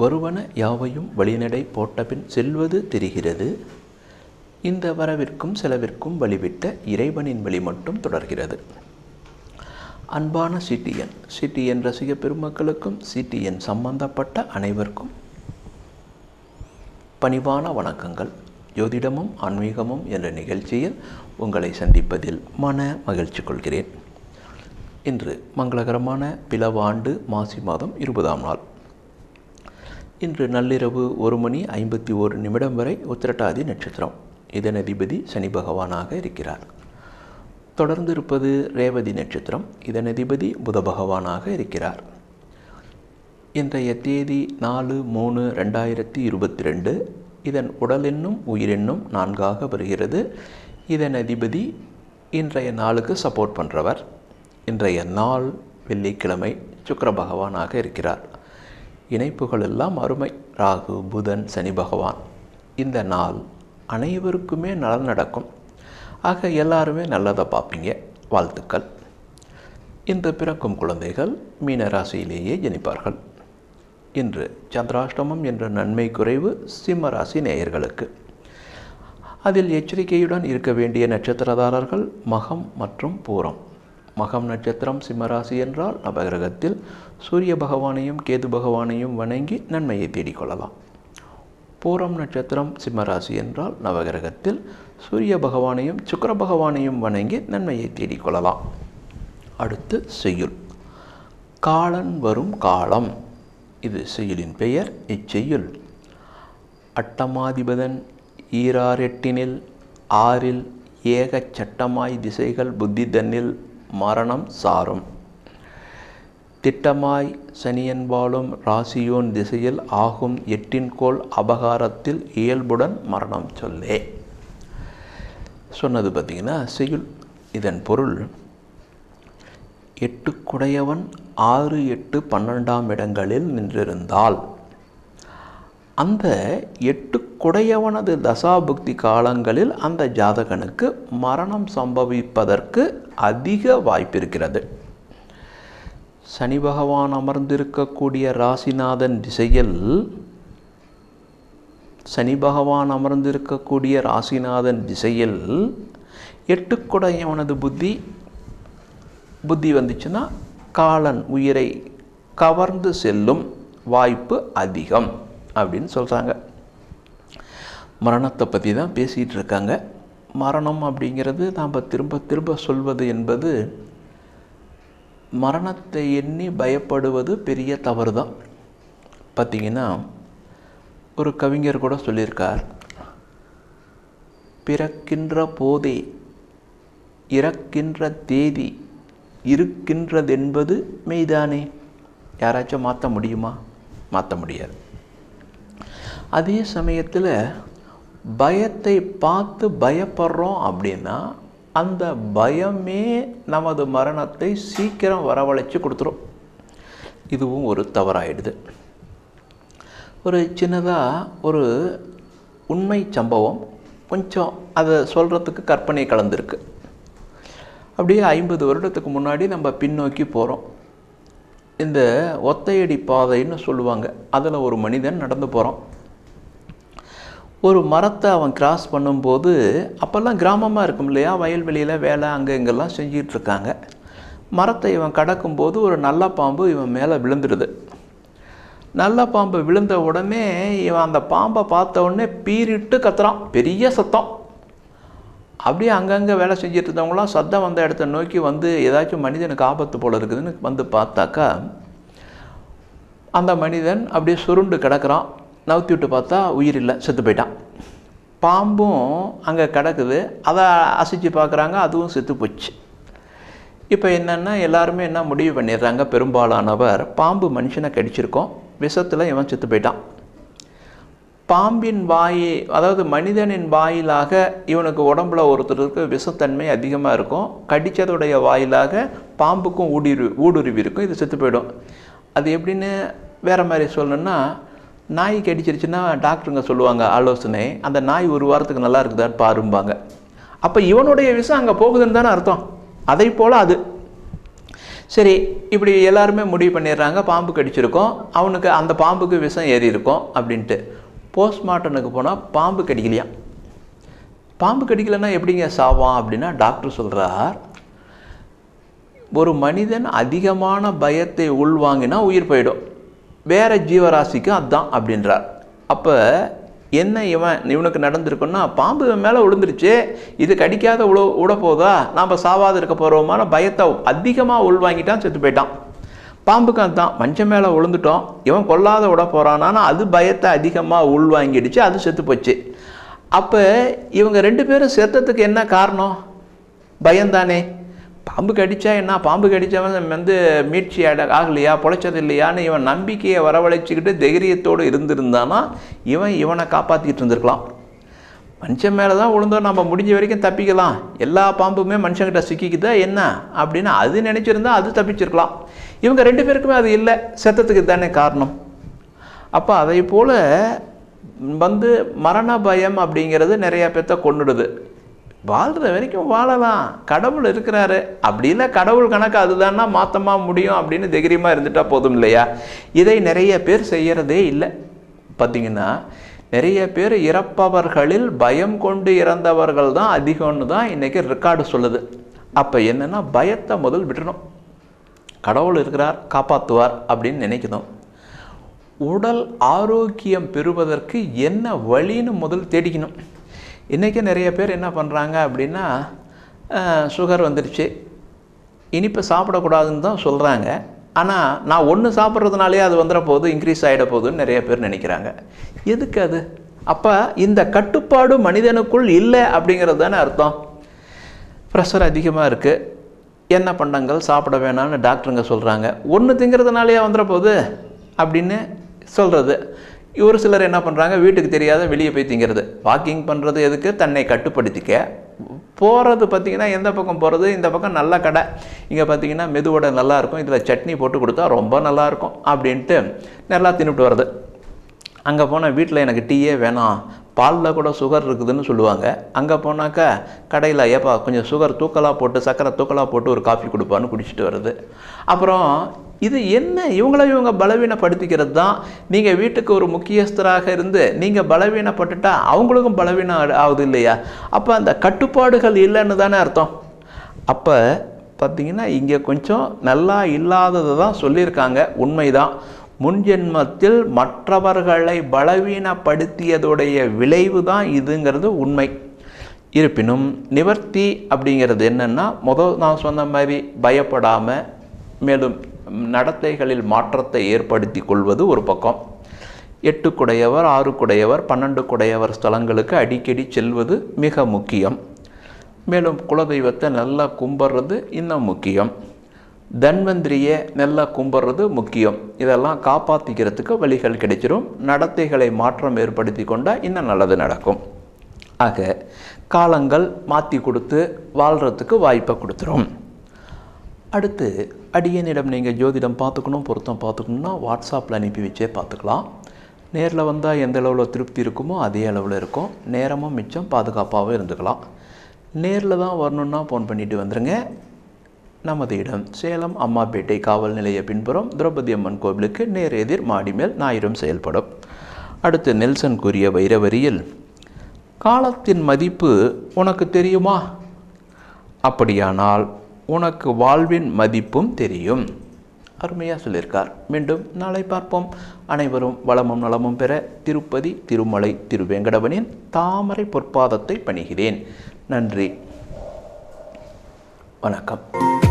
வருவன யாவையும் வழிநடை போட்டபின் செல்வது தெரிகிறது இந்த வரவிற்கும் செலவிற்கும் வழிவிட்ட இறைவனின் வழி மட்டும் தொடர்கிறது அன்பான சிட்டியன் சிட்டியன் ரசிக பெருமக்களுக்கும் சிட்டியன் சம்பந்தப்பட்ட அனைவருக்கும் பணிவான வணக்கங்கள் ஜோதிடமும் ஆன்மீகமும் என்ற நிகழ்ச்சியில் உங்களை சந்திப்பதில் மன மகிழ்ச்சி கொள்கிறேன் இன்று மங்களகரமான பிளவாண்டு மாசி மாதம் இருபதாம் நாள் இன்று நள்ளிரவு ஒரு மணி ஐம்பத்தி ஓரு நிமிடம் வரை உத்திரட்டாதி நட்சத்திரம் இதன் அதிபதி சனி பகவானாக இருக்கிறார் தொடர்ந்து இருப்பது ரேவதி நட்சத்திரம் இதன் அதிபதி புத பகவானாக இருக்கிறார் இன்றைய தேதி நாலு மூணு ரெண்டாயிரத்தி இருபத்தி ரெண்டு இதன் உடலென்னும் உயிரென்னும் நான்காக வருகிறது இதன் அதிபதி இன்றைய நாளுக்கு சப்போர்ட் பண்ணுறவர் இன்றைய நாள் வெள்ளிக்கிழமை சுக்கர பகவானாக இருக்கிறார் இணைப்புகள் எல்லாம் அருமை ராகு புதன் சனி பகவான் இந்த நாள் அனைவருக்குமே நலன் நடக்கும் ஆக எல்லாருமே நல்லதை பார்ப்பீங்க வாழ்த்துக்கள் இன்று பிறக்கும் குழந்தைகள் மீன ராசியிலேயே ஜனிப்பார்கள் இன்று சந்திராஷ்டமம் என்ற நன்மை குறைவு சிம்ம ராசி நேயர்களுக்கு அதில் எச்சரிக்கையுடன் இருக்க வேண்டிய நட்சத்திரதாரர்கள் மகம் மற்றும் பூரம் மகம் நட்சத்திரம் சிம்மராசி என்றால் நவகிரகத்தில் சூரிய பகவானையும் கேது பகவானையும் வணங்கி நன்மையை தேடிக்கொள்ளலாம் பூரம் நட்சத்திரம் சிம்மராசி என்றால் நவகிரகத்தில் சூரிய பகவானையும் சுக்கர பகவானையும் வணங்கி நன்மையை தேடிக்கொள்ளலாம் அடுத்து செய்யுள் காலன் வரும் காலம் இது செய்யுளின் பெயர் இச்செய்யுள் அட்டமாதிபதன் ஈராரெட்டினில் ஆறில் ஏகச் சட்டமாய் திசைகள் புத்தி தன்னில் மரணம் சாரும் திட்டமாய் சனியன் வாழும் ராசியோன் திசையில் ஆகும் எட்டின்கோள் அபகாரத்தில் இயல்புடன் மரணம் சொல்லே சொன்னது பார்த்தீங்கன்னா செய்யுள் இதன் பொருள் எட்டுக்குடையவன் ஆறு எட்டு பன்னெண்டாம் இடங்களில் நின்றிருந்தால் அந்த எட்டு குடையவனது தசாபுக்தி காலங்களில் அந்த ஜாதகனுக்கு மரணம் சம்பவிப்பதற்கு அதிக வாய்ப்பு இருக்கிறது சனி பகவான் அமர்ந்திருக்கக்கூடிய ராசிநாதன் திசையில் சனி பகவான் அமர்ந்திருக்கக்கூடிய ராசிநாதன் திசையில் எட்டுக்குடையவனது புத்தி புத்தி வந்துச்சுன்னா காலன் உயிரை கவர்ந்து செல்லும் வாய்ப்பு அதிகம் அப்படின்னு சொல்கிறாங்க மரணத்தை பற்றி தான் பேசிகிட்டு இருக்காங்க மரணம் அப்படிங்கிறது நாம் திரும்ப திரும்ப சொல்வது என்பது மரணத்தை எண்ணி பயப்படுவது பெரிய தவறு தான் பார்த்திங்கன்னா ஒரு கவிஞர் கூட சொல்லியிருக்கார் பிறக்கின்ற போதே இறக்கின்ற தேதி இருக்கின்றதென்பது மெய்தானே யாராச்சும் மாற்ற முடியுமா மாற்ற முடியாது அதே சமயத்தில் பயத்தை பார்த்து பயப்படுறோம் அப்படின்னா அந்த பயமே நமது மரணத்தை சீக்கிரம் வரவழைச்சி கொடுத்துரும் இதுவும் ஒரு தவறாயிடுது ஒரு சின்னதாக ஒரு உண்மை சம்பவம் கொஞ்சம் அதை சொல்கிறதுக்கு கற்பனை கலந்துருக்கு அப்படியே ஐம்பது வருடத்துக்கு முன்னாடி நம்ம பின்னோக்கி போகிறோம் இந்த ஒத்தையடி பாதைன்னு சொல்லுவாங்க அதில் ஒரு மனிதன் நடந்து போகிறான் ஒரு மரத்தை அவன் கிராஸ் பண்ணும்போது அப்போல்லாம் கிராமமாக இருக்கும் இல்லையா வயல்வெளியில் வேலை அங்கே இங்கெல்லாம் செஞ்சிகிட்டு இருக்காங்க மரத்தை இவன் கடக்கும்போது ஒரு நல்ல பாம்பு இவன் மேலே விழுந்துடுது நல்ல பாம்பு விழுந்த உடனே இவன் அந்த பாம்பை பார்த்த உடனே பீறிட்டு கத்துறான் பெரிய சத்தம் அப்படியே அங்கங்கே வேலை செஞ்சுட்டு இருந்தவங்களாம் சத்தம் வந்த இடத்த நோக்கி வந்து ஏதாச்சும் மனிதனுக்கு ஆபத்து போல் இருக்குதுன்னு வந்து பார்த்தாக்கா அந்த மனிதன் அப்படியே சுருண்டு கிடக்கிறான் நவுத்தி விட்டு பார்த்தா உயிர் இல்லை செத்து போயிட்டான் பாம்பும் அங்கே கிடக்குது அதை அசைச்சு பார்க்குறாங்க அதுவும் செத்து போச்சு இப்போ என்னென்னா எல்லாருமே என்ன முடிவு பண்ணிடுறாங்க பெரும்பாலானவர் பாம்பு மனுஷனை கடிச்சிருக்கோம் விஷத்தில் இவன் செத்து போயிட்டான் பாம்பின் வாயை அதாவது மனிதனின் வாயிலாக இவனுக்கு உடம்புல ஒருத்தருக்கு விஷத்தன்மை அதிகமாக இருக்கும் கடித்ததுடைய வாயிலாக பாம்புக்கும் ஊடுருவி ஊடுருவி இருக்கும் இது செத்து போயிடும் அது எப்படின்னு வேறு மாதிரி சொல்லணுன்னா நாய் கடிச்சிருச்சுன்னா டாக்டருங்க சொல்லுவாங்க ஆலோசனை அந்த நாய் ஒரு வாரத்துக்கு நல்லா இருக்குதான்னு பாரும்பாங்க அப்போ இவனுடைய விஷம் அங்கே போகுதுன்னு தானே அர்த்தம் அதை போல் அது சரி இப்படி எல்லாருமே முடிவு பண்ணிடுறாங்க பாம்பு கடிச்சிருக்கோம் அவனுக்கு அந்த பாம்புக்கு விஷம் ஏறி இருக்கும் அப்படின்ட்டு போஸ்ட்மார்ட்டனுக்கு போனால் பாம்பு கடிக்கலையாம் பாம்பு கடிக்கலைன்னா எப்படிங்க சாவான் அப்படின்னா டாக்டர் சொல்கிறார் ஒரு மனிதன் அதிகமான பயத்தை உள்வாங்கினா உயிர் போயிடும் வேற ஜீவராசிக்கு அதுதான் அப்படின்றார் அப்போ என்ன இவன் இவனுக்கு நடந்திருக்குன்னா பாம்பு இவன் மேலே விழுந்துருச்சு இது கடிக்காத உழ விட போதா நாம் சாவாது இருக்க போகிறோமான பயத்தை அதிகமாக உள்வாங்கிட்டான் செத்து போயிட்டான் பாம்புக்கு அதுதான் மஞ்சள் மேலே விழுந்துட்டோம் இவன் கொல்லாத விட போகிறானா அது பயத்தை அதிகமாக உள்வாங்கிடுச்சு அது செத்து போச்சு அப்போ இவங்க ரெண்டு பேரும் செத்ததுக்கு என்ன காரணம் பயம்தானே பாம்பு கடிச்சா என்ன பாம்பு கடிச்சவன் வந்து மீட்சி அட ஆகலையா பொழைச்சது இல்லையான்னு இவன் நம்பிக்கையை வரவழைச்சிக்கிட்டு தைரியத்தோடு இருந்திருந்தானா இவன் இவனை காப்பாற்றிக்கிட்டு இருந்திருக்கலாம் மனுஷன் மேலே தான் விழுந்தோம் நம்ம முடிஞ்ச வரைக்கும் தப்பிக்கலாம் எல்லா பாம்புமே மனுஷங்கிட்ட சிக்கிக்குதா என்ன அப்படின்னு அது நினச்சிருந்தா அது தப்பிச்சிருக்கலாம் இவங்க ரெண்டு பேருக்குமே அது இல்லை செத்தத்துக்கு தானே காரணம் அப்போ அதை போல் வந்து மரண பயம் அப்படிங்கிறது நிறைய பேர்த்த கொண்டுடுது வாழ்கிற வரைக்கும் வாழலாம் கடவுள் இருக்கிறாரு அப்படி இல்லை கடவுள் கணக்கு அதுதான்னா மாற்றமா முடியும் அப்படின்னு தைரியமாக இருந்துட்டா போதும் இல்லையா இதை நிறைய பேர் செய்யறதே இல்லை பார்த்தீங்கன்னா நிறைய பேர் இறப்பவர்களில் பயம் கொண்டு இறந்தவர்கள் தான் அதிகம்னு தான் இன்றைக்கி ரெக்கார்டு சொல்லுது அப்போ என்னென்னா பயத்தை முதல் விடணும் கடவுள் இருக்கிறார் காப்பாற்றுவார் அப்படின்னு நினைக்கணும் உடல் ஆரோக்கியம் பெறுவதற்கு என்ன வழின்னு முதல் தேடிக்கணும் இன்றைக்கி நிறைய பேர் என்ன பண்ணுறாங்க அப்படின்னா சுகர் வந்துடுச்சு இனிப்பு சாப்பிடக்கூடாதுன்னு தான் சொல்கிறாங்க ஆனால் நான் ஒன்று சாப்பிட்றதுனாலே அது வந்துட போகுது இன்க்ரீஸ் ஆகிட போகுதுன்னு நிறைய பேர் நினைக்கிறாங்க எதுக்கு அது அப்போ இந்த கட்டுப்பாடு மனிதனுக்குள் இல்லை அப்படிங்கிறது தானே அர்த்தம் ப்ரெஷர் அதிகமாக இருக்குது எண்ணெய் பண்டங்கள் சாப்பிட வேணாம்னு டாக்டருங்க சொல்கிறாங்க ஒன்று திங்கிறதுனாலேயே வந்துட போகுது அப்படின்னு சொல்கிறது ஒரு சிலர் என்ன பண்ணுறாங்க வீட்டுக்கு தெரியாத வெளியே போய் திங்கிறது வாக்கிங் பண்ணுறது எதுக்கு தன்னை கட்டுப்படுத்திக்க போகிறது பார்த்திங்கன்னா எந்த பக்கம் போகிறது இந்த பக்கம் நல்ல கடை இங்கே பார்த்தீங்கன்னா மெதுவடை நல்லாயிருக்கும் இதில் சட்னி போட்டு கொடுத்தா ரொம்ப நல்லாயிருக்கும் அப்படின்ட்டு நல்லா தின்னுட்டு வருது அங்கே போனால் வீட்டில் எனக்கு டீயே வேணாம் பாலில் கூட சுகர் இருக்குதுன்னு சொல்லுவாங்க அங்கே போனாக்கா கடையில் ஏப்பா கொஞ்சம் சுகர் தூக்கலாக போட்டு சர்க்கரை தூக்கலாக போட்டு ஒரு காஃபி கொடுப்பான்னு குடிச்சிட்டு வருது அப்புறம் இது என்ன இவங்கள இவங்க பலவீனப்படுத்திக்கிறது தான் நீங்கள் வீட்டுக்கு ஒரு முக்கியஸ்தராக இருந்து நீங்கள் பலவீனப்பட்டுட்டா அவங்களுக்கும் பலவீனம் ஆ- ஆகுது இல்லையா அப்போ அந்த கட்டுப்பாடுகள் இல்லைன்னு தானே அர்த்தம் அப்போ பார்த்தீங்கன்னா இங்கே கொஞ்சம் நல்லா இல்லாதது தான் சொல்லியிருக்காங்க உண்மைதான் முன்ஜென்மத்தில் மற்றவர்களை பலவீனப்படுத்தியதுடைய விளைவு தான் இதுங்கிறது உண்மை இருப்பினும் நிவர்த்தி அப்படிங்கிறது என்னென்னா முதல் நான் சொன்ன மாதிரி பயப்படாமல் மேலும் நடத்தைகளில் மாற்றத்தை ஏற்படுத்தி கொள்வது ஒரு பக்கம் எட்டு குடையவர் ஆறு குடையவர் பன்னெண்டு குடையவர் ஸ்தலங்களுக்கு அடிக்கடி செல்வது மிக முக்கியம் மேலும் குலதெய்வத்தை நல்லா கும்பிட்றது இன்னும் முக்கியம் தன்வந்திரியை நல்லா கும்பிட்றது முக்கியம் இதெல்லாம் காப்பாற்றிக்கிறதுக்கு வழிகள் கிடைச்சிரும் நடத்தைகளை மாற்றம் ஏற்படுத்தி கொண்டால் இன்னும் நல்லது நடக்கும் ஆக காலங்கள் மாற்றி கொடுத்து வாழ்கிறதுக்கு வாய்ப்பை கொடுத்துரும் அடுத்து அடியனிடம் நீங்கள் ஜோதிடம் பார்த்துக்கணும் பொருத்தம் பார்த்துக்கணுன்னா வாட்ஸ்அப்பில் அனுப்பி வச்சே பார்த்துக்கலாம் நேரில் வந்தால் எந்த அளவில் திருப்தி இருக்குமோ அதே அளவில் இருக்கும் நேரமும் மிச்சம் பாதுகாப்பாகவும் இருந்துக்கலாம் நேரில் தான் வரணுன்னா ஃபோன் பண்ணிட்டு வந்துருங்க நமது இடம் சேலம் அம்மாப்பேட்டை காவல் நிலைய பின்புறம் திரௌபதி அம்மன் கோவிலுக்கு நேர் எதிர் மாடி மேல் ஞாயிறும் செயல்படும் அடுத்து நெல்சன் கூறிய வைரவரியில் காலத்தின் மதிப்பு உனக்கு தெரியுமா அப்படியானால் உனக்கு வாழ்வின் மதிப்பும் தெரியும் அருமையாக சொல்லியிருக்கார் மீண்டும் நாளை பார்ப்போம் அனைவரும் வளமும் நலமும் பெற திருப்பதி திருமலை திருவேங்கடவனின் தாமரை பொற்பாதத்தை பணிகிறேன் நன்றி வணக்கம்